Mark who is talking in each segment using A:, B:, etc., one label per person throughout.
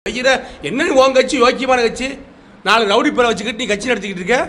A: வைக்கிற என்ன உன் கட்சி யோக்கியமான கட்சி நாலு ரவுடி பிள்ளை வச்சுக்கிட்டு நீ கட்சி நடத்திக்கிட்டு இருக்க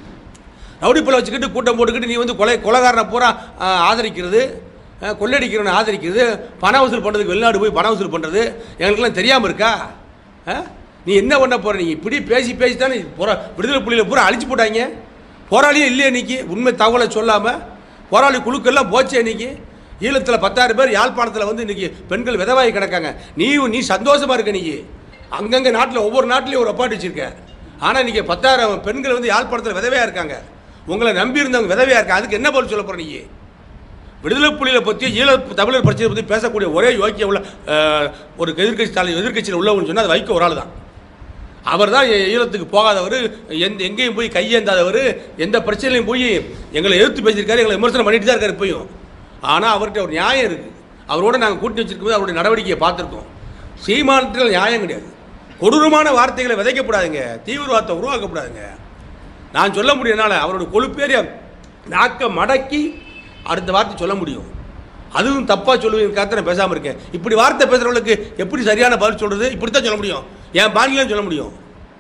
A: ரவுடி பிள்ளை வச்சுக்கிட்டு கூட்டம் போட்டுக்கிட்டு நீ வந்து கொலை கொலைகாரனை பூரா ஆ, ஆதரிக்கிறது ஆ, கொள்ளையடிக்கிறவனை ஆதரிக்கிறது பண வசூல் பண்ணுறதுக்கு வெளிநாடு போய் பண வசூல் பண்ணுறது எங்களுக்கெல்லாம் தெரியாமல் இருக்கா ஆ? நீ என்ன பண்ண போற நீ இப்படி பேசி பேசி தானே போரா விடுதலை புள்ளியில் பூரா அழிச்சு போட்டாங்க போராளியே இல்லையே இன்னைக்கு உண்மை தகவலை சொல்லாமல் போராளி குழுக்கெல்லாம் போச்சே இன்னைக்கு ஈழத்தில் பத்தாயிரம் பேர் யாழ்ப்பாணத்தில் வந்து இன்னைக்கு பெண்கள் விதவாகி கிடக்காங்க நீ நீ சந்தோஷமா இருக்க நீ அங்கங்கே நாட்டில் ஒவ்வொரு நாட்டிலையும் ஒரு அப்பாட்டு வச்சிருக்க ஆனால் இன்னைக்கு பத்தாயிரம் பெண்கள் வந்து யாழ்ப்பாணத்தில் விதவையாக இருக்காங்க உங்களை நம்பி இருந்தவங்க விதவையாக இருக்காங்க அதுக்கு என்ன பதில் சொல்ல போற நீ விடுதலை புலிகளை பற்றி ஈழ தமிழர் பிரச்சனை பற்றி பேசக்கூடிய ஒரே யோக்கிய உள்ள அஹ், ஒரு எதிர்க்கட்சி தலைவர் எதிர்க்கட்சியில் உள்ளவன்னு சொன்னால் அது வைக்க ஒரு ஆள் தான் அவர் தான் ஈழத்துக்கு போகாதவர் எந்த எங்கேயும் போய் கையேந்தாதவர் எந்த பிரச்சனையும் போய் எங்களை எதிர்த்து பேசியிருக்காரு எங்களை விமர்சனம் பண்ணிட்டு தான் இருக்காரு இப்பயும் ஆனால் அவர்கிட்ட ஒரு நியாயம் இருக்குது அவரோட நாங்கள் கூட்டி வச்சிருக்கும்போது அவருடைய நடவடிக்கையை பார்த்துருக்கோம் சீமானத்தில் நியாயம் கிடையாது கொடூரமான வார்த்தைகளை விதைக்கப்படாதுங்க தீவிரவாதத்தை உருவாக்கப்படாதுங்க நான் சொல்ல முடியும்னால அவரோட கொழுப்பேறிய நாக்க மடக்கி அடுத்த வார்த்தை சொல்ல முடியும் அதுவும் தப்பாக சொல்லுவீங்க நான் பேசாமல் இருக்கேன் இப்படி வார்த்தை பேசுகிறவங்களுக்கு எப்படி சரியான பதில் சொல்கிறது இப்படி தான் சொல்ல முடியும் என் பாணியிலும் சொல்ல முடியும்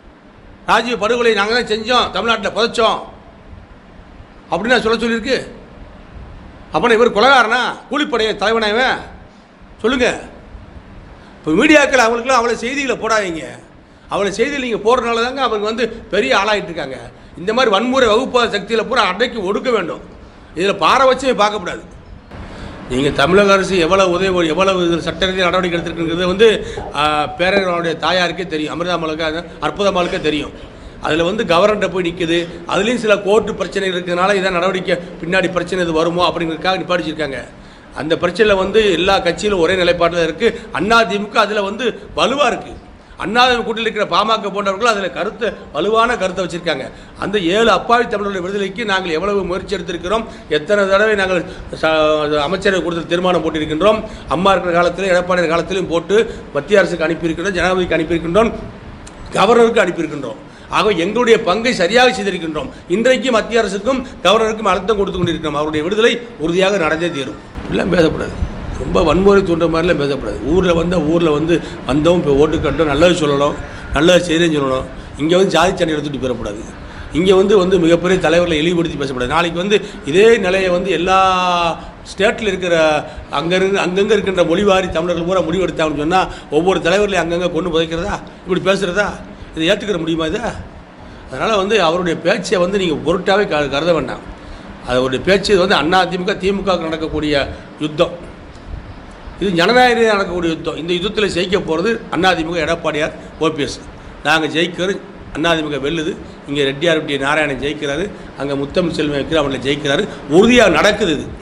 A: ராஜீவ் படுகொலை நாங்கள் தான் செஞ்சோம் தமிழ்நாட்டில் புதைச்சோம் அப்படின்னு நான் சொல்ல சொல்லியிருக்கு அப்போ இவர் கொலகாரனா கூலிப்படைய தலைவனா இவன் சொல்லுங்கள் இப்போ மீடியாக்கள் அவங்களுக்குலாம் அவ்வளோ செய்திகளை போடாதீங்க அவ்வளோ செய்திகள் நீங்கள் போடுறதுனால தாங்க அவங்க வந்து பெரிய ஆளாயிட்டு இருக்காங்க இந்த மாதிரி வன்முறை வகுப்பாத சக்தியில் பூரா அடக்கி ஒடுக்க வேண்டும் இதில் பாரபட்சமே பார்க்கக்கூடாது நீங்கள் தமிழக அரசு எவ்வளவு உதவி எவ்வளவு இதில் சட்ட ரீதியாக நடவடிக்கை எடுத்திருக்குங்கிறது வந்து ஆஹ், பேரறிவாளருடைய தாயாருக்கே தெரியும் அமிர்தாமலுக்கு அற்புதமாலுக்கே தெரியும் அதில் வந்து கவர்னர்கிட்ட போய் நிற்குது அதுலேயும் சில கோர்ட்டு பிரச்சனை இருக்கிறதுனால இதான் நடவடிக்கை பின்னாடி பிரச்சனை இது வருமோ அப்படிங்கிறதுக்காக நிப்பாடிச்சிருக்காங்க அந்த பிரச்சனையில் வந்து எல்லா கட்சியிலும் ஒரே நிலைப்பாட்டில் இருக்குது அதிமுக அதில் வந்து வலுவாக இருக்குது அண்ணாதிமுக கூட்டில் இருக்கிற பாமக போன்றவர்கள் அதில் கருத்தை வலுவான கருத்தை வச்சிருக்காங்க அந்த ஏழு அப்பாவி தமிழருடைய விடுதலைக்கு நாங்கள் எவ்வளவு முயற்சி எடுத்திருக்கிறோம் எத்தனை தடவை நாங்கள் ச- அமைச்சரை கொடுத்து தீர்மானம் போட்டிருக்கின்றோம் அம்மா இருக்கிற காலத்திலும் எடப்பாடி காலத்திலும் போட்டு மத்திய அரசுக்கு அனுப்பியிருக்கின்றோம் ஜனாதிபதிக்கு அனுப்பியிருக்கின்றோம் கவர்னருக்கு அனுப்பியிருக்கின்றோம் ஆக எங்களுடைய பங்கை சரியாக செய்திருக்கின்றோம் இன்றைக்கு மத்திய அரசுக்கும் கவர்னருக்கும் அழுத்தம் கொடுத்து கொண்டிருக்கிறோம் அவருடைய விடுதலை உறுதியாக நடந்தே தீரும் எல்லாம் பேசக்கூடாது ரொம்ப வன்முறை தூண்டுற மாதிரிலாம் பேசக்கூடாது ஊரில் வந்தால் ஊரில் வந்து வந்தோம் இப்போ ஓட்டு கட்டோம் நல்லது சொல்லணும் நல்லது செய்கிறேன்னு சொல்லணும் இங்கே வந்து ஜாதி சண்டை எடுத்துகிட்டு போயிடக்கூடாது இங்கே வந்து வந்து மிகப்பெரிய தலைவர்களை இழிவுபடுத்தி பேசக்கூடாது நாளைக்கு வந்து இதே நிலையை வந்து எல்லா ஸ்டேட்டில் இருக்கிற அங்கே இருந்து அங்கங்கே இருக்கின்ற மொழிவாரி தமிழர்கள் பூரா முடிவெடுத்தாங்கன்னு சொன்னால் ஒவ்வொரு தலைவர்களையும் அங்கங்கே கொண்டு புதைக்கிறதா இப்படி பேசுகிறதா இதை ஏற்றுக்கிற முடியுமா இதை அதனால் வந்து அவருடைய பேச்சை வந்து நீங்கள் பொருட்டாவே க கருத வேண்டாம் அவருடைய பேச்சு இது வந்து அண்ணா திமுக திமுக நடக்கக்கூடிய யுத்தம் இது ஜனநாயக ரீதியாக நடக்கக்கூடிய யுத்தம் இந்த யுத்தத்தில் ஜெயிக்க போகிறது அதிமுக எடப்பாடியார் ஓபிஎஸ் நாங்கள் ஜெயிக்கிறது அதிமுக வெல்லுது இங்கே ரெட்டியார் ரெட்டி நாராயணன் ஜெயிக்கிறாரு அங்கே முத்தம் செல்வம் வைக்கிற அவங்கள ஜெயிக்கிறாரு உறுதியாக நடக்குது இது